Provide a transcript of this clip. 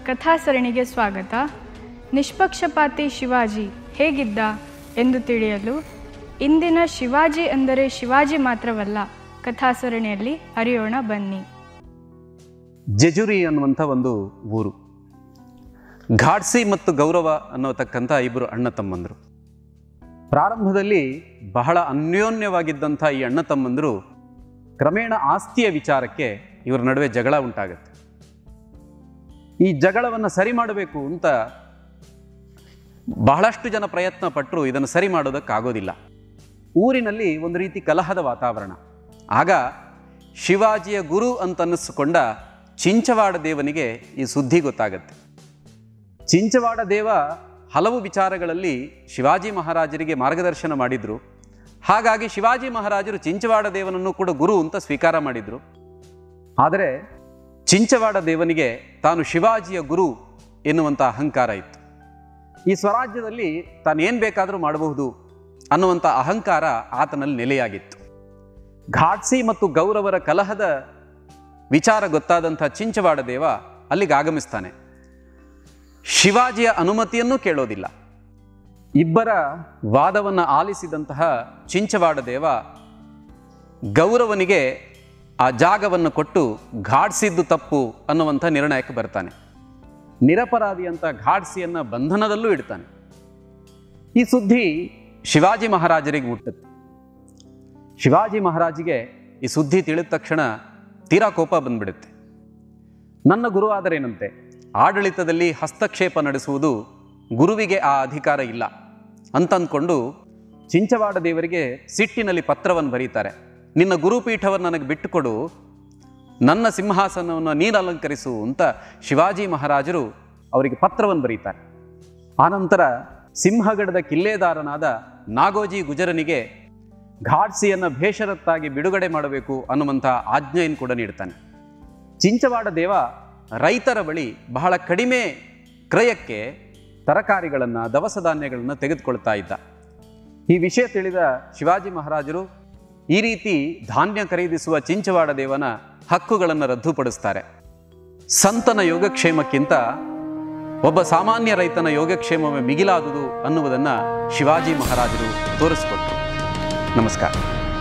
ಕಥಾ ಸರಣಿಗೆ ಸ್ವಾಗತ ನಿಷ್ಪಕ್ಷಪಾತಿ ಶಿವಾಜಿ ಹೇಗಿದ್ದ ಎಂದು ತಿಳಿಯಲು ಇಂದಿನ ಶಿವಾಜಿ ಅಂದರೆ ಶಿವಾಜಿ ಮಾತ್ರವಲ್ಲ ಕಥಾ ಸರಣಿಯಲ್ಲಿ ಅರಿಯೋಣ ಬನ್ನಿ ಜೆಜುರಿ ಅನ್ನುವಂಥ ಒಂದು ಊರು ಘಾಡ್ಸಿ ಮತ್ತು ಗೌರವ ಅನ್ನೋತಕ್ಕಂಥ ಇಬ್ಬರು ಅಣ್ಣ ತಮ್ಮಂದರು ಪ್ರಾರಂಭದಲ್ಲಿ ಬಹಳ ಅನ್ಯೋನ್ಯವಾಗಿದ್ದಂಥ ಈ ಅಣ್ಣ ತಮ್ಮಂದರು ಕ್ರಮೇಣ ಆಸ್ತಿಯ ವಿಚಾರಕ್ಕೆ ಇವರ ನಡುವೆ ಜಗಳ ಉಂಟಾಗುತ್ತೆ ಈ ಜಗಳವನ್ನು ಸರಿ ಮಾಡಬೇಕು ಅಂತ ಬಹಳಷ್ಟು ಜನ ಪ್ರಯತ್ನ ಪಟ್ಟರು ಇದನ್ನು ಸರಿ ಮಾಡೋದಕ್ಕಾಗೋದಿಲ್ಲ ಊರಿನಲ್ಲಿ ಒಂದು ರೀತಿ ಕಲಹದ ವಾತಾವರಣ ಆಗ ಶಿವಾಜಿಯ ಗುರು ಅಂತನ್ನಿಸಿಕೊಂಡ ಚಿಂಚವಾಡ ದೇವನಿಗೆ ಈ ಸುದ್ದಿ ಗೊತ್ತಾಗತ್ತೆ ಚಿಂಚವಾಡ ದೇವ ಹಲವು ವಿಚಾರಗಳಲ್ಲಿ ಶಿವಾಜಿ ಮಹಾರಾಜರಿಗೆ ಮಾರ್ಗದರ್ಶನ ಮಾಡಿದ್ರು ಹಾಗಾಗಿ ಶಿವಾಜಿ ಮಹಾರಾಜರು ಚಿಂಚವಾಡ ದೇವನನ್ನು ಕೂಡ ಗುರು ಅಂತ ಸ್ವೀಕಾರ ಮಾಡಿದ್ರು ಆದರೆ ಚಿಂಚವಾಡ ದೇವನಿಗೆ ತಾನು ಶಿವಾಜಿಯ ಗುರು ಎನ್ನುವಂಥ ಅಹಂಕಾರ ಇತ್ತು ಈ ಸ್ವರಾಜ್ಯದಲ್ಲಿ ತಾನೇನು ಬೇಕಾದರೂ ಮಾಡಬಹುದು ಅನ್ನುವಂಥ ಅಹಂಕಾರ ಆತನಲ್ಲಿ ನೆಲೆಯಾಗಿತ್ತು ಘಾಟ್ಸಿ ಮತ್ತು ಗೌರವರ ಕಲಹದ ವಿಚಾರ ಗೊತ್ತಾದಂಥ ಚಿಂಚವಾಡ ದೇವ ಅಲ್ಲಿಗೆ ಆಗಮಿಸ್ತಾನೆ ಶಿವಾಜಿಯ ಅನುಮತಿಯನ್ನೂ ಕೇಳೋದಿಲ್ಲ ಇಬ್ಬರ ವಾದವನ್ನು ಆಲಿಸಿದಂತಹ ಚಿಂಚವಾಡ ದೇವ ಗೌರವನಿಗೆ ಆ ಜಾಗವನ್ನು ಕೊಟ್ಟು ಘಾಡ್ಸಿದ್ದು ತಪ್ಪು ಅನ್ನುವಂಥ ನಿರ್ಣಯಕ್ಕೆ ಬರ್ತಾನೆ ನಿರಪರಾಧಿಯಂತ ಘಾಡ್ಸಿಯನ್ನ ಬಂಧನದಲ್ಲೂ ಇಡ್ತಾನೆ ಈ ಸುದ್ದಿ ಶಿವಾಜಿ ಮಹಾರಾಜರಿಗೆ ಮುಟ್ಟುತ್ತೆ ಶಿವಾಜಿ ಮಹಾರಾಜಿಗೆ ಈ ಸುದ್ದಿ ತಿಳಿದ ತಕ್ಷಣ ತೀರಾ ಕೋಪ ಬಂದ್ಬಿಡುತ್ತೆ ನನ್ನ ಗುರು ಆದರೇನಂತೆ ಆಡಳಿತದಲ್ಲಿ ಹಸ್ತಕ್ಷೇಪ ನಡೆಸುವುದು ಗುರುವಿಗೆ ಆ ಅಧಿಕಾರ ಇಲ್ಲ ಅಂತಂದ್ಕೊಂಡು ಚಿಂಚವಾಡ ದೇವರಿಗೆ ಸಿಟ್ಟಿನಲ್ಲಿ ಪತ್ರವನ್ನು ಬರೀತಾರೆ ನಿನ್ನ ಗುರುಪೀಠವನ್ನು ನನಗೆ ಬಿಟ್ಟುಕೊಡು ನನ್ನ ಸಿಂಹಾಸನವನ್ನು ನೀನು ಅಲಂಕರಿಸು ಅಂತ ಶಿವಾಜಿ ಮಹಾರಾಜರು ಅವರಿಗೆ ಪತ್ರವನ್ನು ಬರೀತಾರೆ ಆನಂತರ ಸಿಂಹಗಡದ ಕಿಲ್ಲೇದಾರನಾದ ನಾಗೋಜಿ ಗುಜರನಿಗೆ ಘಾಡ್ಸಿಯನ್ನು ಬೇಷರತ್ತಾಗಿ ಬಿಡುಗಡೆ ಮಾಡಬೇಕು ಅನ್ನುವಂಥ ಆಜ್ಞೆಯನ್ನು ಕೂಡ ನೀಡ್ತಾನೆ ಚಿಂಚವಾಡ ದೇವ ರೈತರ ಬಳಿ ಬಹಳ ಕಡಿಮೆ ಕ್ರಯಕ್ಕೆ ತರಕಾರಿಗಳನ್ನು ದವಸ ಧಾನ್ಯಗಳನ್ನು ತೆಗೆದುಕೊಳ್ತಾ ಇದ್ದ ಈ ವಿಷಯ ತಿಳಿದ ಶಿವಾಜಿ ಮಹಾರಾಜರು ಈ ರೀತಿ ಧಾನ್ಯ ಖರೀದಿಸುವ ಚಿಂಚವಾಡ ದೇವನ ಹಕ್ಕುಗಳನ್ನು ರದ್ದುಪಡಿಸ್ತಾರೆ ಸಂತನ ಯೋಗಕ್ಷೇಮಕ್ಕಿಂತ ಒಬ್ಬ ಸಾಮಾನ್ಯ ರೈತನ ಯೋಗಕ್ಷೇಮವೇ ಮಿಗಿಲಾದುದು ಅನ್ನುವುದನ್ನು ಶಿವಾಜಿ ಮಹಾರಾಜರು ತೋರಿಸಿಕೊಟ್ರು ನಮಸ್ಕಾರ